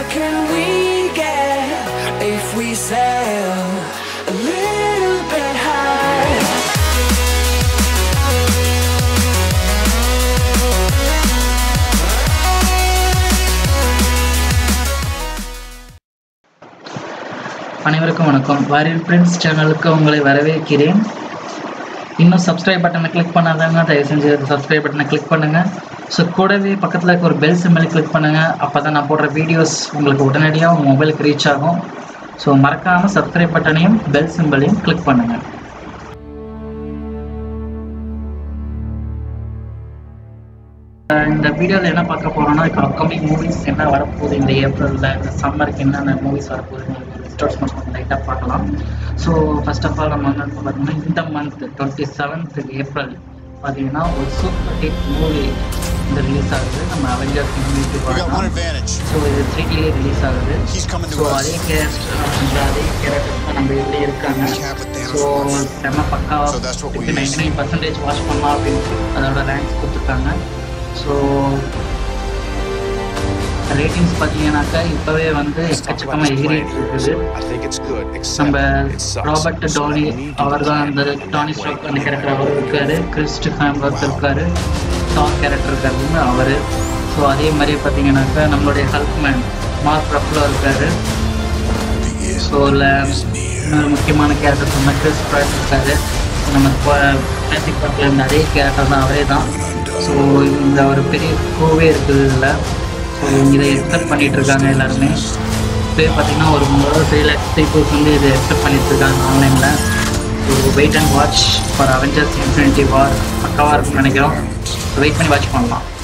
can we get if we sail a little bit high? அனைவருக்கும் வணக்கம் warrior Prince சேனலுக்கு உங்களை வரவேற்கிறேன் இன்னும் சப்ஸ்கிரைப் பட்டனை கிளிக் பண்ணாதவங்க தயவு செஞ்சு சப்ஸ்கிரைப் பட்டனை கிளிக் பண்ணுங்கள் ஸோ கூடவே பக்கத்தில் இருக்க ஒரு பெல் சிம்பிளை கிளிக் பண்ணுங்கள் அப்போ தான் நான் போடுற வீடியோஸ் உங்களுக்கு உடனடியாக உங்கள் மொபைலுக்கு ரீச் ஆகும் ஸோ மறக்காமல் சப்ஸ்கிரைப் பட்டனையும் பெல் சிம்பிளையும் கிளிக் பண்ணுங்கள் இந்த வீடியோவில் என்ன பார்க்க போகிறோம்னா இப்போ அப்கமிங் மூவிஸ் என்ன வரப்போகுது இந்த ஏப்ரலில் இந்த சம்மருக்கு என்னென்ன மூவிஸ் வரப்போகுது லிஸ்டர்ஸ் மட்டும் லைட்டாக பார்க்கலாம் ஸோ ஃபர்ஸ்ட் ஆஃப் ஆல் நம்ம வந்து பார்த்தீங்கன்னா இந்த மந்த் டுவெண்ட்டி செவன்த் ஏப்ரல் பார்த்தீங்கன்னா ஒரு சூப்பர் ஹிட் மூவி இந்த ரிலீஸ் ஆகுது நம்ம Avengers Infinity We got one பார்க்கலாம் advantage. ஸோ இது த்ரீடிலே ரிலீஸ் ஆகுது He's coming to so us. அதே கேரக்டர் அப்படின்ற அதே கேரக்டர் தான் நம்ம இதில் இருக்காங்க Cap with Thanos so once. செம்ம பக்காவாக So that's what we இப்போ use. Ninety nine percentage wash பண்ணலாம் அப்படின்னு அதோட ரேங்க்ஸ் கொடுத்துருக்காங்க ஸோ ரேட்டிங்ஸ் பார்த்தீங்கன்னாக்கா இப்போவே வந்து Let's talk about எக்கச்சக்கமாக this plan ஏறிட்டு here. இருக்குது I think it's good, except நம்ம it sucks. Robert So Tony we need to அவர் தான் plan அந்த in that Tony way. Stark அந்த கேரக்டர் அவர் இருக்காரு கிறிஸ்ட் ஹேம்வர்த் இருக்காரு டாப் கேரக்டர் இருக்காருன்னு அவர் ஸோ அதே மாதிரியே பார்த்தீங்கன்னாக்கா நம்மளுடைய ஹல்க்மேன் மார்க் ரஃப்லோ இருக்காரு ஸோ இல்லை இன்னொரு முக்கியமான கேரக்டர் சொன்ன கிறிஸ் ப்ராட் இருக்காரு நம்ம கிளாசிக் பார்க்கில் இருந்த அதே கேரக்டர் தான் அவரே தான் ஸோ இந்த ஒரு பெரிய கோவே இருக்குது இதில் ஸோ இதை எக்ஸ்பெக்ட் பண்ணிட்டு இருக்காங்க எல்லாருமே இப்போயே பார்த்தீங்கன்னா ஒரு த்ரீ லேக்ஸ் பீப்புள்ஸ் வந்து இதை எக்ஸ்பெக்ட் பண்ணிட்டு இருக்காங்க ஆன்லைனில் so wait and watch for Avengers Infinity War பக்காவாக இருக்கும்னு நினைக்கிறோம் வெயிட் பண்ணி வாட்ச் பண்ணலாம்